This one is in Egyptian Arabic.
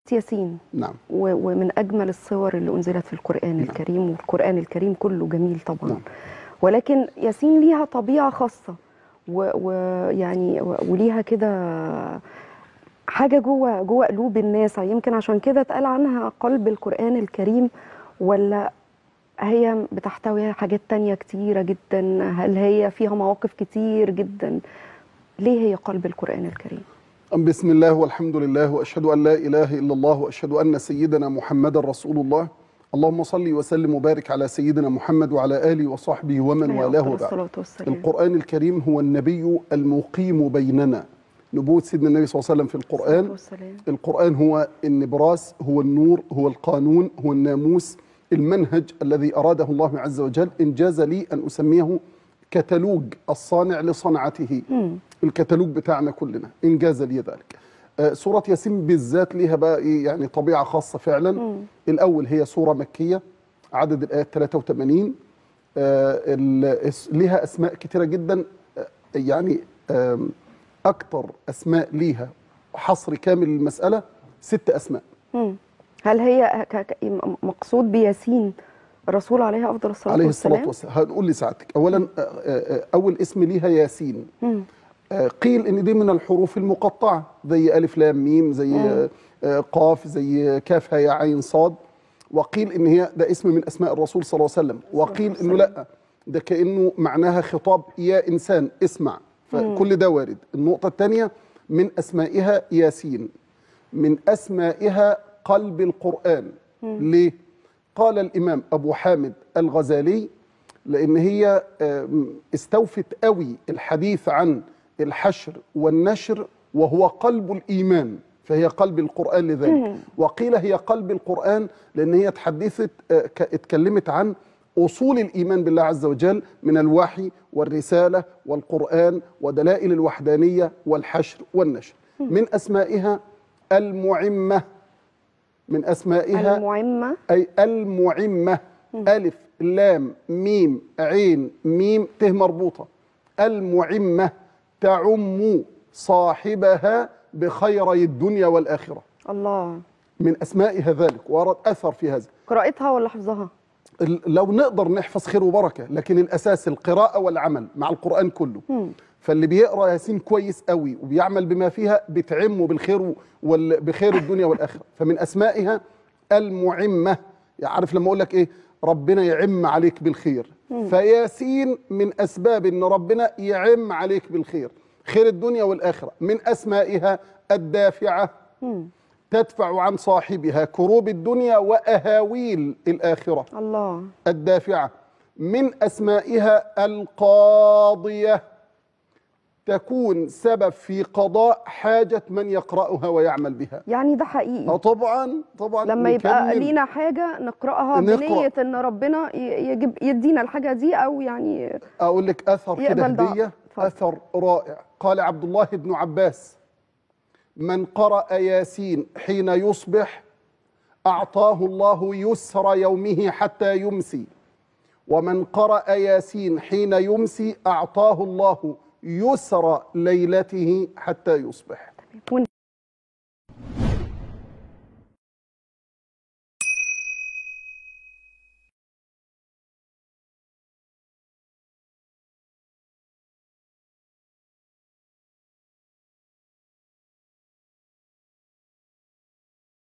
ياسين نعم و- ومن أجمل الصور اللي أنزلت في القرآن الكريم والقرآن الكريم كله جميل طبعا نعم. ولكن ياسين ليها طبيعة خاصة و- ويعني و- وليها كده حاجة جوه جوه قلوب الناس يمكن عشان كده اتقال عنها قلب القرآن الكريم ولا هي بتحتوي على حاجات تانية كتيرة جدا هل هي فيها مواقف كتير جدا ليه هي قلب القرآن الكريم بسم الله والحمد لله واشهد ان لا اله الا الله واشهد ان سيدنا محمدا رسول الله اللهم صل وسلم وبارك على سيدنا محمد وعلى اله وصحبه ومن عليه والاه أفضل وبعد الصلاة والسلام القرآن الكريم هو النبي المقيم بيننا نبوة سيدنا النبي صلى الله عليه وسلم في الصلاة القرآن والسلام القرآن هو النبراس هو النور هو القانون هو الناموس المنهج الذي أراده الله عز وجل إنجاز لي أن أسميه كتالوج الصانع لصنعته مم. الكتالوج بتاعنا كلنا إنجاز لي ذلك آه، سورة ياسين بالذات ليها بقى إيه يعني طبيعة خاصة فعلا مم. الأول هي سورة مكية عدد الآيات 83 آه، ال- اس- ليها أسماء كتيرة جدا آه، يعني آم، أكتر أسماء ليها حصر كامل للمسألة ست أسماء مم. هل هي ك- ك- مقصود بياسين الرسول عليه افضل الصلاه عليه والسلام الصلاة والسلام هنقول لسعادتك أولا آه، آه، آه، أول اسم ليها ياسين مم. آه، قيل ان دي من الحروف المقطعه زي الف لام ميم زي آه، آه، قاف زي كاف هاء عين صاد وقيل ان هي ده اسم من اسماء الرسول صلى الله عليه وسلم وقيل انه لا ده كانه معناها خطاب يا انسان اسمع فكل ده وارد النقطه الثانيه من اسمائها ياسين من اسمائها قلب القران ليه قال الامام ابو حامد الغزالي لان هي آم، استوفت قوي الحديث عن الحشر والنشر وهو قلب الايمان فهي قلب القران لذلك وقيل هي قلب القران لان هي تحدثت آه، ك- اتكلمت عن اصول الايمان بالله عز وجل من الوحي والرساله والقران ودلائل الوحدانيه والحشر والنشر من اسمائها المعمه من اسمائها المعمه أي المعمة ألف لام ميم عين ميم ت مربوطة المعمة تعم صاحبها بخيري الدنيا والآخرة الله من أسمائها ذلك ورد أثر في هذا قراءتها ولا حفظها ال- لو نقدر نحفظ خير وبركة لكن الأساس القراءة والعمل مع القرآن كله مم. فاللي بيقرأ ياسين كويس قوي وبيعمل بما فيها بتعمه بالخير وال- بخير الدنيا والآخرة فمن أسمائها المعمة يعني عارف لما أقول لك إيه ربنا يعم عليك بالخير فياسين من أسباب إن ربنا يعم عليك بالخير خير الدنيا والآخرة من أسمائها الدافعة مم. تدفع عن صاحبها كروب الدنيا وأهاويل الآخرة الله الدافعة من أسمائها القاضية تكون سبب في قضاء حاجة من يقرأها ويعمل بها يعني ده اه حقيقي طبعا طبعا لما يبقى نكمل. لينا حاجه نقراها نقرأ. بنيه ان ربنا ي- يجيب يدينا الحاجه دي او يعني اقول لك اثر كده يقبل ده. هديه اتفضل. اثر رائع قال عبد الله بن عباس من قرأ ياسين حين يصبح أعطاه الله يسر يومه حتى يمسي ومن قرأ ياسين حين يمسي أعطاه الله يسر ليلته حتى يصبح ون-